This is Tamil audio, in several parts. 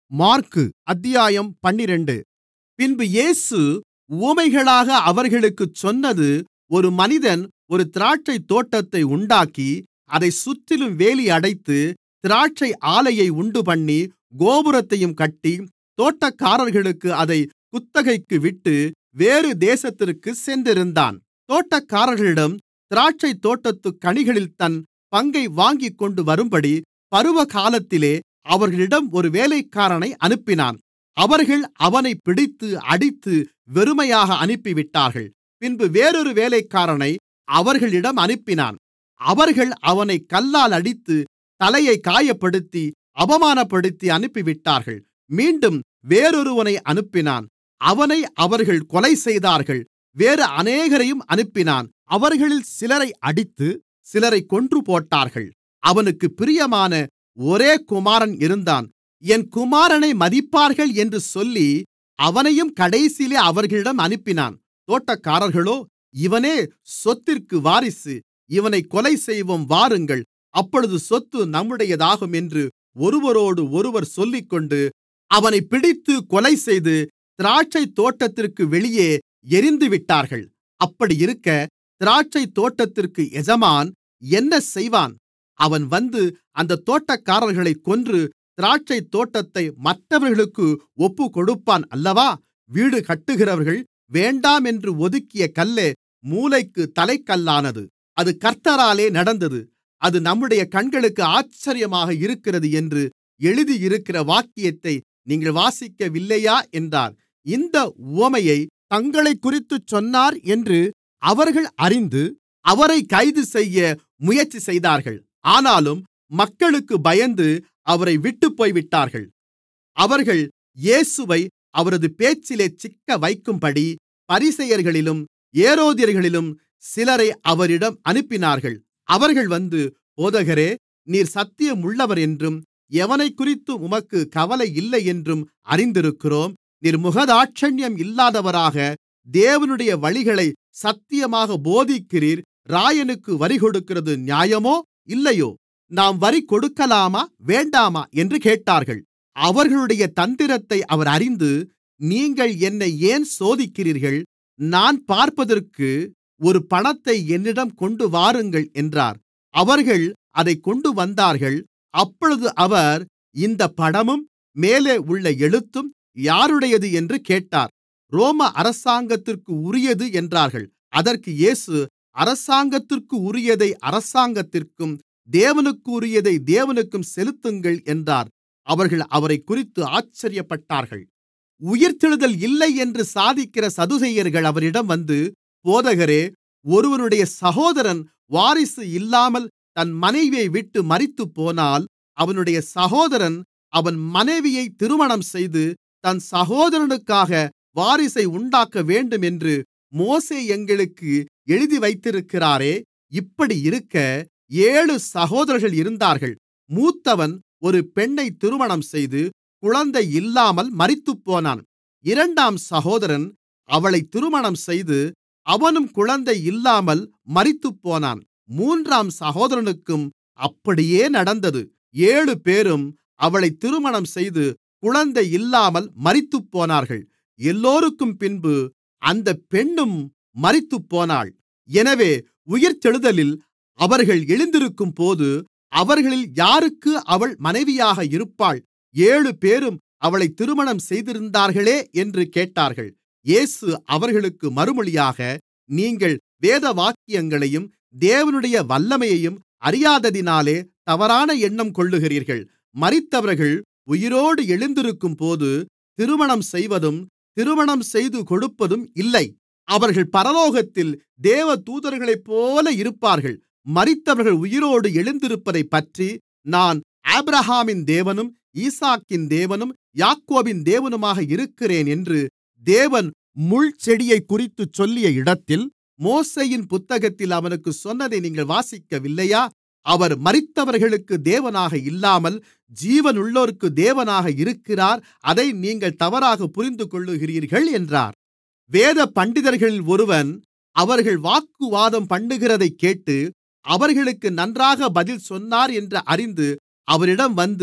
மாற்கு அத்தியாயம் பன்னிரண்டு பின்பு இயேசு உவமைகளாக அவர்களுக்குச் சொன்னது ஒரு மனிதன் ஒரு திராட்சைத்தோட்டத்தை உண்டாக்கி அதைச் சுற்றிலும் வேலி அடைத்து திராட்சை ஆலையை உண்டுபண்ணி கோபுரத்தையும் கட்டி தோட்டக்காரர்களுக்கு அதைக் குத்தகைக்கு விட்டு வேறு தேசத்திற்குச் சென்றிருந்தான் தோட்டக்காரர்களிடம் திராட்சைத்தோட்டத்துக் கனிகளில் தன் பங்கை வாங்கிக்கொண்டு வரும்படி பருவகாலத்திலே அவர்களிடம் ஒரு வேலைக்காரனை அனுப்பினான் அவர்கள் அவனைப் பிடித்து அடித்து வெறுமையாக அனுப்பிவிட்டார்கள் பின்பு வேறொரு வேலைக்காரனை அவர்களிடம் அனுப்பினான் அவர்கள் அவனைக் கல்லால் அடித்து தலையைக் காயப்படுத்தி அவமானப்படுத்தி அனுப்பிவிட்டார்கள் மீண்டும் வேறொருவனை அனுப்பினான் அவனை அவர்கள் கொலைசெய்தார்கள் வேறு அநேகரையும் அனுப்பினான் அவர்களில் சிலரை அடித்து சிலரைக் கொன்றுபோட்டார்கள் அவனுக்குப் பிரியமான ஒரே குமாரன் இருந்தான் என் குமாரனை மதிப்பார்கள் என்று சொல்லி அவனையும் கடைசியிலே அவர்களிடம் அனுப்பினான் தோட்டக்காரர்களோ இவனே சொத்திற்கு வாரிசு இவனைக் கொலைசெய்வோம் வாருங்கள் அப்பொழுது சொத்து நம்முடையதாகும் என்று ஒருவரோடொருவர் சொல்லிக்கொண்டு அவனைப் பிடித்து கொலைசெய்து திராட்சைத்தோட்டத்திற்கு வெளியே எறிந்துவிட்டார்கள் அப்படியிருக்க திராட்சைத்தோட்டத்திற்கு எஜமான் என்ன செய்வான் அவன் வந்து அந்தத் தோட்டக்காரர்களைக் கொன்று திராட்சைத்தோட்டத்தை மற்றவர்களுக்கு ஒப்புக்கொடுப்பான் அல்லவா வீடு கட்டுகிறவர்கள் வேண்டாம் என்று ஒதுக்கிய கல்லே மூலைக்குத் தலைக்கல்லானது அது கர்த்தராலே நடந்தது அது நம்முடைய கண்களுக்கு ஆச்சரியமாக இருக்கிறது என்று எழுதியிருக்கிற வாக்கியத்தை நீங்கள் வாசிக்கவில்லையா என்றார் இந்த உவமையை தங்களைக்குறித்துச் சொன்னார் என்று அவர்கள் அறிந்து அவரைக் கைதுசெய்ய முயற்சி செய்தார்கள் ஆனாலும் மக்களுக்குப் பயந்து அவரை விட்டுப்போய்விட்டார்கள் அவர்கள் இயேசுவை அவரது பேச்சிலே சிக்கவைக்கும்படி பரிசேயர்களிலும் ஏரோதியர்களிலும் சிலரை அவரிடம் அனுப்பினார்கள் அவர்கள் வந்து போதகரே நீர் சத்தியமுள்ளவர் என்றும் எவனைக்குறித்தும் உமக்குக் கவலை இல்லை என்றும் அறிந்திருக்கிறோம் நீர் முகதாட்சணியம் இல்லாதவராக தேவனுடைய வழிகளை சத்தியமாக போதிக்கிறீர் இராயனுக்கு வரிகொடுக்கிறது நியாயமோ இல்லையோ நாம் வரி கொடுக்கலாமா வேண்டாமா என்று கேட்டார்கள் அவர்களுடைய தந்திரத்தை அவர் அறிந்து நீங்கள் என்னை ஏன் சோதிக்கிறீர்கள் நான் பார்ப்பதற்கு ஒரு பணத்தை என்னிடம் கொண்டு வாருங்கள் என்றார் அவர்கள் அதைக் கொண்டு வந்தார்கள் அப்பொழுது அவர் இந்தப் படமும் மேலே உள்ள எழுத்தும் யாருடையது என்று கேட்டார் ரோம அரசாங்கத்திற்கு உரியது என்றார்கள் அதற்கு இயேசு அரசாங்கத்திற்கு உரியதை அரசாங்கத்திற்கும் தேவனுக்குரியதை தேவனுக்கும் செலுத்துங்கள் என்றார் அவர்கள் அவரைக்குறித்து ஆச்சரியப்பட்டார்கள் உயிர்த்தெழுதல் இல்லை என்று சாதிக்கிற சதுசேயர்கள் அவரிடம் வந்து போதகரே ஒருவனுடைய சகோதரன் வாரிசு இல்லாமல் தன் மனைவியை விட்டு மரித்துப்போனால் அவனுடைய சகோதரன் அவன் மனைவியை திருமணம் செய்து தன் சகோதரனுக்காக வாரிசை உண்டாக்கவேண்டும் என்று மோசே எங்களுக்கு எழுதி வைத்திருக்கிறாரே இப்படியிருக்க ஏழு சகோதரர்கள் இருந்தார்கள் மூத்தவன் ஒரு பெண்ணை திருமணம் செய்து குழந்தை இல்லாமல் மரித்துப்போனான் இரண்டாம் சகோதரன் அவளை திருமணம் செய்து அவனும் குழந்தை இல்லாமல் மரித்துப்போனான் மூன்றாம் சகோதரனுக்கும் அப்படியே நடந்தது ஏழுபேரும் அவளை திருமணம் செய்து குழந்தை இல்லாமல் மரித்துப்போனார்கள் எல்லோருக்கும் பின்பு அந்தப் பெண்ணும் மரித்துப்போனாள் எனவே உயிர்த்தெழுதலில் அவர்கள் எழுந்திருக்கும்போது அவர்களில் யாருக்கு அவள் மனைவியாக இருப்பாள் ஏழுபேரும் அவளை திருமணம் செய்திருந்தார்களே என்று கேட்டார்கள் இயேசு அவர்களுக்கு மறுமொழியாக நீங்கள் வேதவாக்கியங்களையும் தேவனுடைய வல்லமையையும் அறியாததினாலே தவறான எண்ணம் கொள்ளுகிறீர்கள் மரித்தவர்கள் உயிரோடு எழுந்திருக்கும்போது திருமணம் செய்வதும் திருமணம் செய்து கொடுப்பதும் இல்லை அவர்கள் பரலோகத்தில் தேவதூதர்களைப்போல இருப்பார்கள் மரித்தவர்கள் உயிரோடு எழுந்திருப்பதைப்பற்றி நான் ஆபிரகாமின் தேவனும் ஈசாக்கின் தேவனும் யாக்கோபின் தேவனுமாக இருக்கிறேன் என்று தேவன் முள்செடியைக்குறித்துச் சொல்லிய இடத்தில் மோசேயின் புத்தகத்தில் அவனுக்குச் சொன்னதை நீங்கள் வாசிக்கவில்லையா அவர் மரித்தவர்களுக்கு தேவனாக இல்லாமல் ஜீவனுள்ளோருக்கு தேவனாக இருக்கிறார் அதை நீங்கள் தவறாக புரிந்துகொள்ளுகிறீர்கள் என்றார் வேத பண்டிதர்களில் ஒருவன் அவர்கள் வாக்குவாதம் பண்ணுகிறதைக் கேட்டு அவர்களுக்கு நன்றாக பதில் சொன்னார் என்று அறிந்து அவரிடம் வந்து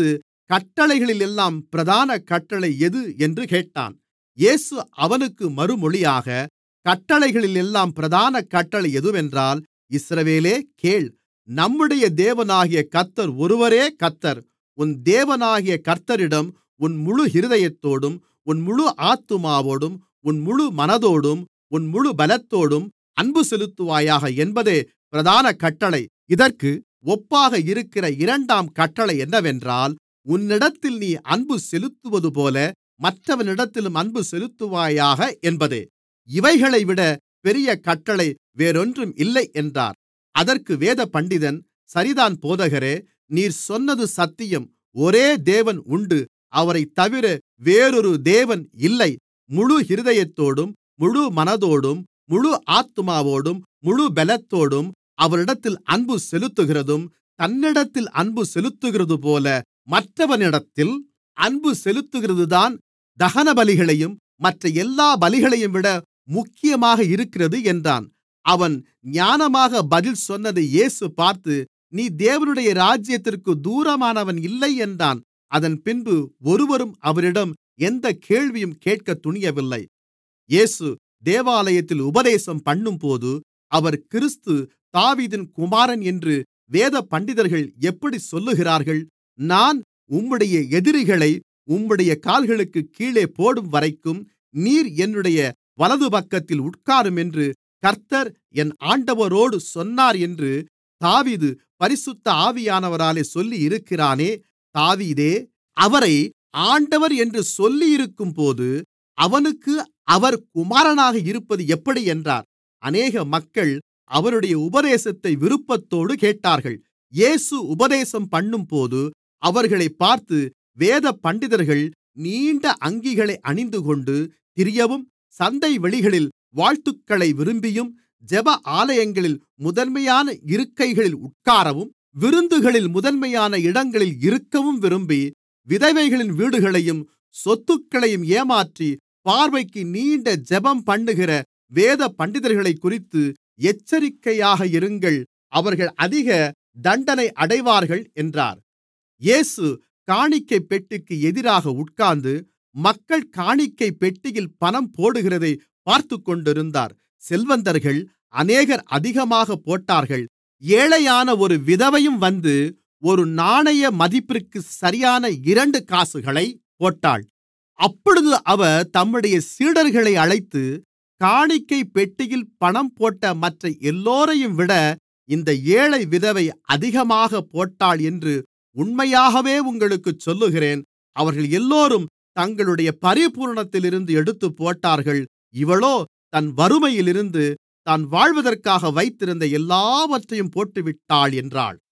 கட்டளைகளிலெல்லாம் பிரதான கட்டளை எது என்று கேட்டான் இயேசு அவனுக்கு மறுமொழியாக கட்டளைகளிலெல்லாம் பிரதான கட்டளை எதுவென்றால் இஸ்ரவேலே கேள் நம்முடைய தேவனாகிய கர்த்தர் ஒருவரே கர்த்தர் உன் தேவனாகிய கர்த்தரிடம் உன் முழு இருதயத்தோடும் உன் முழு ஆத்துமாவோடும் உன் முழு மனதோடும் உன் முழு பலத்தோடும் அன்பு செலுத்துவாயாக என்பதே பிரதான கட்டளை இதற்கு ஒப்பாக இருக்கிற இரண்டாம் கட்டளை என்னவென்றால் உன்னிடத்தில் நீ அன்பு செலுத்துவதுபோல மற்றவனிடத்திலும் அன்பு செலுத்துவாயாக என்பதே இவைகளைவிட பெரிய கட்டளை வேறொன்றும் இல்லை என்றார் அதற்கு வேதபண்டிதன் சரிதான் போதகரே நீர் சொன்னது சத்தியம் ஒரே தேவன் உண்டு அவரைத் தவிர வேறொரு தேவன் இல்லை முழு இருதயத்தோடும் முழு மனதோடும் முழு ஆத்துமாவோடும் முழு பலத்தோடும் அவரிடத்தில் அன்பு செலுத்துகிறதும் தன்னிடத்தில் அன்பு செலுத்துகிறதுபோல மற்றவனிடத்தில் அன்பு செலுத்துகிறதுதான் தகனபலிகளையும் மற்ற எல்லா பலிகளையும்விட முக்கியமாக இருக்கிறது என்றான் அவன் ஞானமாக பதில் சொன்னதை இயேசு பார்த்து நீ தேவனுடைய ராஜ்யத்திற்கு தூரமானவன் இல்லை என்றான் அதன்பின்பு ஒருவரும் அவரிடம் எந்தக் கேள்வியும் கேட்கத் துணியவில்லை இயேசு தேவாலயத்தில் உபதேசம் பண்ணும்போது அவர் கிறிஸ்து தாவீதின் குமாரன் என்று வேதபண்டிதர்கள் எப்படிச் சொல்லுகிறார்கள் நான் உம்முடைய எதிரிகளை உம்முடைய கால்களுக்குக் கீழே போடும்வரைக்கும் நீர் என்னுடைய வலதுபக்கத்தில் உட்காரும் என்று கர்த்தர் என் ஆண்டவரோடு சொன்னார் என்று தாவீது பரிசுத்த ஆவியானவராலே சொல்லியிருக்கிறானே தாவீதே அவரை ஆண்டவர் என்று சொல்லியிருக்கும்போது அவனுக்கு அவர் குமாரனாக இருப்பது எப்படி என்றார் அநேக மக்கள் அவருடைய உபதேசத்தை விருப்பத்தோடு கேட்டார்கள் இயேசு உபதேசம் பண்ணும்போது அவர்களைப் பார்த்து வேதபண்டிதர்கள் நீண்ட அங்கிகளை அணிந்துகொண்டு திரியவும் சந்தைவெளிகளில் வாழ்த்துக்களை விரும்பியும் ஜெப ஆலயங்களில் முதன்மையான இருக்கைகளில் உட்காரவும் விருந்துகளில் முதன்மையான இடங்களில் இருக்கவும் விரும்பி விதவைகளின் வீடுகளையும் சொத்துக்களையும் ஏமாற்றி பார்வைக்கு நீண்ட ஜெபம்பண்ணுகிற வேதபண்டிதர்களைக்குறித்து எச்சரிக்கையாக இருங்கள் அவர்கள் அதிக தண்டனை அடைவார்கள் என்றார் இயேசு காணிக்கைப் பெட்டிக்கு எதிராக உட்கார்ந்து மக்கள் காணிக்கைப் பெட்டியில் பணம் போடுகிறதைப் பார்த்துக்கொண்டிருந்தார் செல்வந்தர்கள் அநேகர் அதிகமாகப் போட்டார்கள் ஏழையான ஒரு விதவையும் வந்து ஒரு நாணய மதிப்பிற்கு சரியான இரண்டு காசுகளைப் போட்டாள் அப்பொழுது அவர் தம்முடைய சீடர்களை அழைத்து காணிக்கைப் பெட்டியில் பணம் போட்ட மற்ற எல்லோரையும்விட இந்த ஏழை விதவை அதிகமாகப் போட்டாள் என்று உண்மையாகவே உங்களுக்குச் சொல்லுகிறேன் அவர்கள் எல்லோரும் தங்களுடைய பரிபூரணத்திலிருந்து எடுத்துப்போட்டார்கள் இவளோ தன் வறுமையிலிருந்து தான் வாழ்வதற்காக வைத்திருந்த எல்லாவற்றையும் போட்டுவிட்டாள் என்றாள்